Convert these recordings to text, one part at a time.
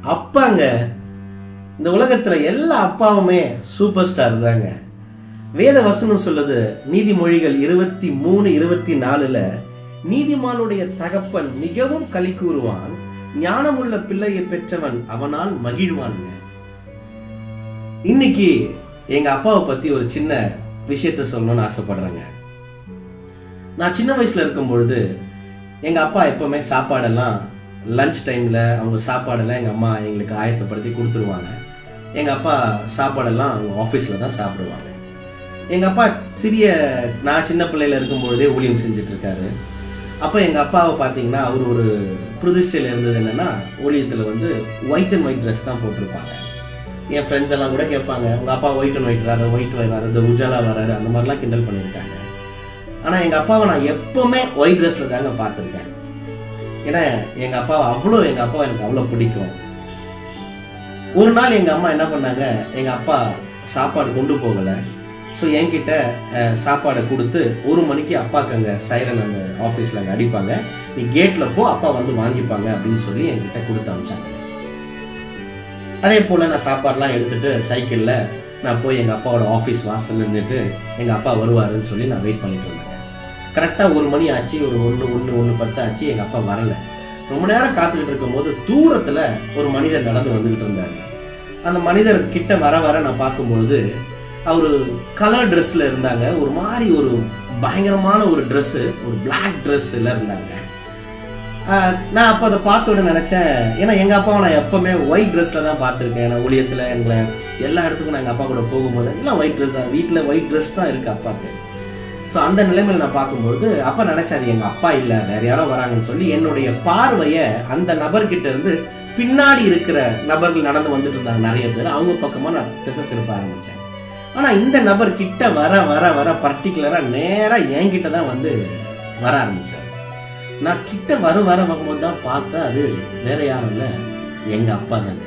அப்பாங்க இந்த உலகத்துல எல்லா அப்பாவுமே சூப்பர் ஸ்டார் தாங்க வேத வசனம் சொல்லுது நீதிமொழிகள் இருபத்தி மூணு இருபத்தி நாலுல நீதிமானுடைய தகப்பன் மிகவும் களி கூறுவான் ஞானமுள்ள பிள்ளையை பெற்றவன் அவனால் மகிழ்வான்ங்க இன்னைக்கு எங்க அப்பாவை பத்தி ஒரு சின்ன விஷயத்த சொல்லணும்னு ஆசைப்படுறேங்க நான் சின்ன வயசுல இருக்கும் பொழுது எங்க அப்பா எப்பவுமே சாப்பாடெல்லாம் லஞ்ச் டைம்ல அவங்க சாப்பாடெல்லாம் எங்க அம்மா எங்களுக்கு ஆயத்தப்படுத்தி கொடுத்துருவாங்க எங்க அப்பா சாப்பாடெல்லாம் அவங்க ஆஃபீஸ்ல தான் சாப்பிடுவாங்க எங்க அப்பா சிறிய நான் சின்ன பிள்ளையில இருக்கும் பொழுதே ஊழியம் செஞ்சுட்டு இருக்காரு அப்போ எங்க அப்பாவை பார்த்தீங்கன்னா அவர் ஒரு பிரதிஷ்டையில் இருந்தது என்னன்னா ஊழியத்தில் வந்து ஒயிட் அண்ட் ஒயிட் ட்ரெஸ் தான் போட்டிருப்பாங்க என் ஃப்ரெண்ட்ஸ் எல்லாம் கூட கேட்பாங்க உங்க அப்பா ஒயிட் அண்ட் ஒயிட் வராது ஒயிட் வராது உஜாலா வராரு அந்த மாதிரிலாம் கிண்டல் பண்ணியிருக்காங்க ஆனால் எங்கள் அப்பாவை நான் எப்பவுமே ஒயிட் ட்ரெஸ்ஸில் தாங்க பார்த்துருக்கேன் ஏன்னா எங்கள் அப்பாவை அவ்வளோ எங்கள் அப்பாவை எனக்கு அவ்வளோ பிடிக்கும் ஒரு நாள் எங்கள் அம்மா என்ன பண்ணாங்க எங்கள் அப்பா சாப்பாடு கொண்டு போகலை ஸோ என்கிட்ட அஹ், சாப்பாடை கொடுத்து ஒரு மணிக்கு அப்பாவுக்கு அங்கே சைரன் அந்த ஆஃபீஸில் அங்கே அடிப்பாங்க நீ கேட்டில் போ அப்பா வந்து வாங்கிப்பாங்க அப்படின்னு சொல்லி என்கிட்ட கொடுத்து அனுப்பிச்சாங்க அதே போல் நான் சாப்பாடெலாம் எடுத்துட்டு சைக்கிளில் நான் போய் எங்கள் அப்பாவோட ஆஃபீஸ் வாசல்ல நின்றுட்டு எங்கள் அப்பா வருவாருன்னு சொல்லி நான் வெயிட் பண்ணிட்டு இருந்தேன் கரெக்டாக ஒரு மணி ஆச்சு ஒரு ஒன்று ஒன்று ஒன்று பத்து ஆச்சு எங்கள் அப்பா வரல ரொம்ப நேரம் காத்துக்கிட்டு இருக்கும்போது தூரத்தில் ஒரு மனிதர் நடந்து வந்துக்கிட்டு இருந்தார் அந்த மனிதர் கிட்ட வர வர நான் பார்க்கும்பொழுது அவர் கலர் ட்ரெஸ்ஸில் இருந்தாங்க ஒரு மாதிரி ஒரு பயங்கரமான ஒரு ட்ரெஸ்ஸு ஒரு Black ட்ரெஸ்ஸில் இருந்தாங்க ஆஹ் நான் அப்போ அதை பார்த்த உடனே நினச்சேன் ஏன்னா எங்கள் அப்பாவை நான் எப்போவுமே ஒயிட் ட்ரெஸ்ஸில் தான் பார்த்துருக்கேன் நான் ஊழியத்தில் எங்களை எல்லா இடத்துக்கும் நான் எங்கள் அப்பா கூட போகும்போது எல்லாம் ஒயிட் ட்ரெஸ் தான் வீட்டில் ஒயிட் ட்ரெஸ் தான் இருக்குது அப்பாவுக்கு ஸோ அந்த நிலைமையில் நான் பார்க்கும்போது அப்போ நினச்சேன் அது எங்கள் அப்பா இல்லை வேற யாரோ வராங்கன்னு சொல்லி என்னுடைய பார்வையை அந்த நபர்கிட்ட இருந்து பின்னாடி இருக்கிற நபர்கள் நடந்து வந்துட்டு இருந்தாங்க நிறைய பேர் அவங்க பக்கமாக நான் திசை திருப்ப ஆரம்பித்தேன் ஆனால் இந்த நபர் கிட்ட வர வர வர பர்டிகுலராக நேராக என்கிட்ட தான் வந்து வர ஆரம்பித்தார் நான் கிட்ட வர வர வரும்போது தான் பார்த்தா அது வேற யாரும் இல்லை எங்க அப்பா தாங்க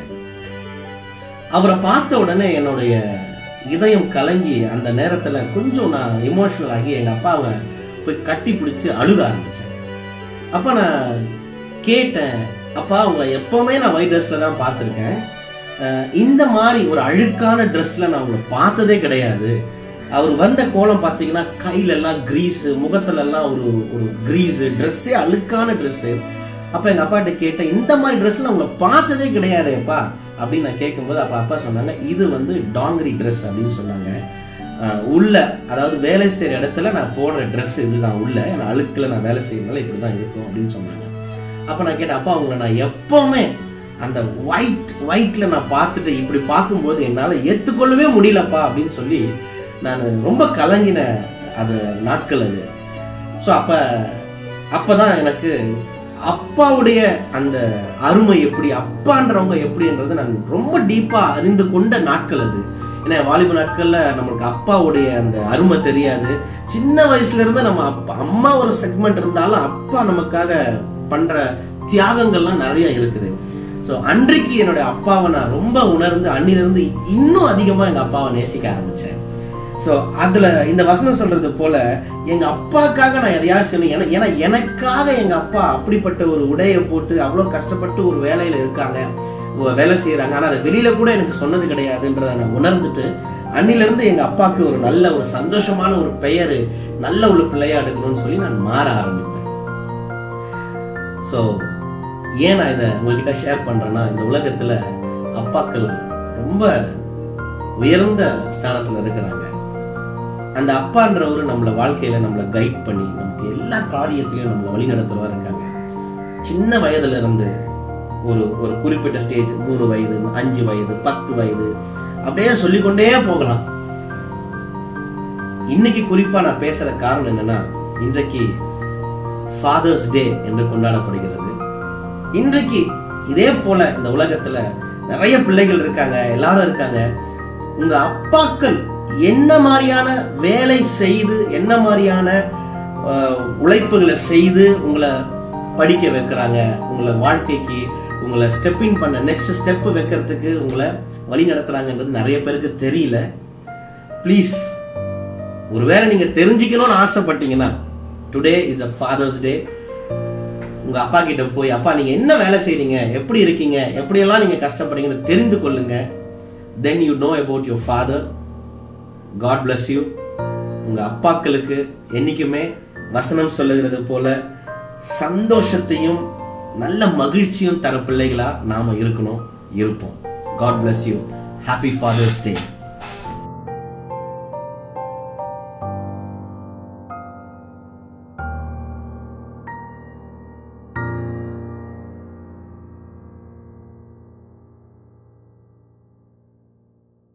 அவரை பார்த்த உடனே என்னுடைய இதயம் கலங்கி அந்த நேரத்துல கொஞ்சம் நான் எமோஷனல் ஆகி எங்க அப்பாவை போய் கட்டி பிடிச்சி அழுக ஆரம்பிச்சேன் அப்ப நான் கேட்டேன் அப்பா உங்களை எப்பவுமே நான் ஒயிட் ட்ரெஸ்ல தான் பார்த்துருக்கேன் அஹ் இந்த மாதிரி ஒரு அழுக்கான ட்ரெஸ்ல நான் உங்களை பார்த்ததே கிடையாது அவர் வந்த கோலம் பார்த்தீங்கன்னா கையில எல்லாம் கிரீஸ் முகத்துல எல்லாம் ஒரு ஒரு கிரீஸ் ட்ரெஸ்ஸே அழுக்கான ட்ரெஸ்ஸு அப்ப எங்க அப்பாட்ட கேட்டேன் இந்த மாதிரி ட்ரெஸ் நான் உங்களை பார்த்ததே கிடையாதேப்பா அப்படின்னு நான் கேட்கும்போது அப்ப அப்பா சொன்னாங்க இது வந்து டாங்கரி ட்ரெஸ் அப்படின்னு சொன்னாங்க அஹ் உள்ள அதாவது வேலை செய்யற இடத்துல நான் போடுற ட்ரெஸ் இதுதான் உள்ள ஏன்னா அழுக்குல நான் வேலை செய்யறதுனால இப்படி தான் இருக்கும் அப்படின்னு சொன்னாங்க அப்ப நான் கேட்டேன் அப்பா உங்களை நான் எப்பவுமே அந்த ஒயிட் ஒயிட்ல நான் பார்த்துட்டு இப்படி பார்க்கும்போது என்னால் ஏற்றுக்கொள்ளவே முடியலப்பா அப்படின்னு சொல்லி நான் ரொம்ப கலங்கின அது நாட்கள் அது ஸோ அப்போ அப்போ தான் எனக்கு அப்பாவுடைய அந்த அருமை எப்படி அப்பான்றவங்க எப்படின்றது நான் ரொம்ப டீப்பாக அறிந்து கொண்ட நாட்கள் அது ஏன்னா வாலிப நாட்களில் நம்மளுக்கு அப்பாவுடைய அந்த அருமை தெரியாது சின்ன வயசுல இருந்து நம்ம அப்பா அம்மா ஒரு செக்மெண்ட் இருந்தாலும் அப்பா நமக்காக பண்ற தியாகங்கள்லாம் நிறைய இருக்குது ஸோ அன்றைக்கு என்னுடைய அப்பாவை நான் ரொம்ப உணர்ந்து அன்னிலிருந்து இன்னும் அதிகமாக எங்கள் அப்பாவை நேசிக்க ஆரம்பித்தேன் ஸோ அதில் இந்த வசனம் சொல்றது போல எங்கள் அப்பாக்காக நான் எதையாவது செய்யணும் ஏன்னா ஏன்னா எனக்காக எங்கள் அப்பா அப்படிப்பட்ட ஒரு உடையை போட்டு அவ்வளோ கஷ்டப்பட்டு ஒரு வேலையில் இருக்காங்க ஒ- வேலை செய்கிறாங்க ஆனால் அதை வெளியில கூட எனக்கு சொன்னது கிடையாதுன்றதை நான் உணர்ந்துட்டு அன்னிலிருந்து எங்கள் அப்பாவுக்கு ஒரு நல்ல ஒரு சந்தோஷமான ஒரு பெயர் நல்ல ஒரு பிள்ளையா எடுக்கணும்னு சொல்லி நான் மாற ஆரம்பித்தேன் ஸோ ஏன் நான் இதை உங்ககிட்ட ஷேர் பண்றேன்னா இந்த உலகத்துல அப்பாக்கள் ரொம்ப உயர்ந்த ஸ்தானத்துல இருக்கிறாங்க அந்த அப்பான்றவர் நம்மளை வாழ்க்கையில நம்மளை கைட் பண்ணி நமக்கு எல்லா காரியத்திலையும் நம்மளை வழி நடத்துறவா இருக்காங்க சின்ன வயதுல இருந்து ஒரு ஒரு குறிப்பிட்ட ஸ்டேஜ் மூணு வயது அஞ்சு வயது பத்து வயது அப்படியே சொல்லிக்கொண்டே போகலாம் இன்னைக்கு குறிப்பா நான் பேசுற காரணம் என்னன்னா இன்றைக்கு ஃபாதர்ஸ் டே என்று கொண்டாடப்படுகிறது இன்றைக்கு இதே போல இந்த உலகத்துல நிறைய பிள்ளைகள் இருக்காங்க எல்லாரும் இருக்காங்க உங்க அப்பாக்கள் என்ன மாதிரியான வேலை செய்து என்ன மாதிரியான அஹ், உழைப்புகளை செய்து உங்களை படிக்க வைக்கிறாங்க உங்களை வாழ்க்கைக்கு உங்களை ஸ்டெப்பிங் பண்ண நெக்ஸ்ட் ஸ்டெப் வைக்கிறதுக்கு உங்களை வழி நடத்துறாங்கன்றது நிறைய பேருக்கு தெரியல ப்ளீஸ் ஒருவேளை நீங்க தெரிஞ்சுக்கணும்னு ஆசைப்பட்டீங்கன்னா today is a father's day உங்க அப்பா கிட்ட போய் அப்பா நீங்க என்ன வேலை செய்றீங்க எப்படி இருக்கீங்க எப்படியெல்லாம் நீங்க கஷ்டப்படுறீங்கன்னு தெரிந்து கொள்ளுங்க then you know about your father God bless you உங்க அப்பாக்களுக்கு என்னைக்குமே வசனம் சொல்லுகிறது போல சந்தோஷத்தையும் நல்ல மகிழ்ச்சியும் தர பிள்ளைகளா நாம இருக்கணும் இருப்போம் God bless you happy father's day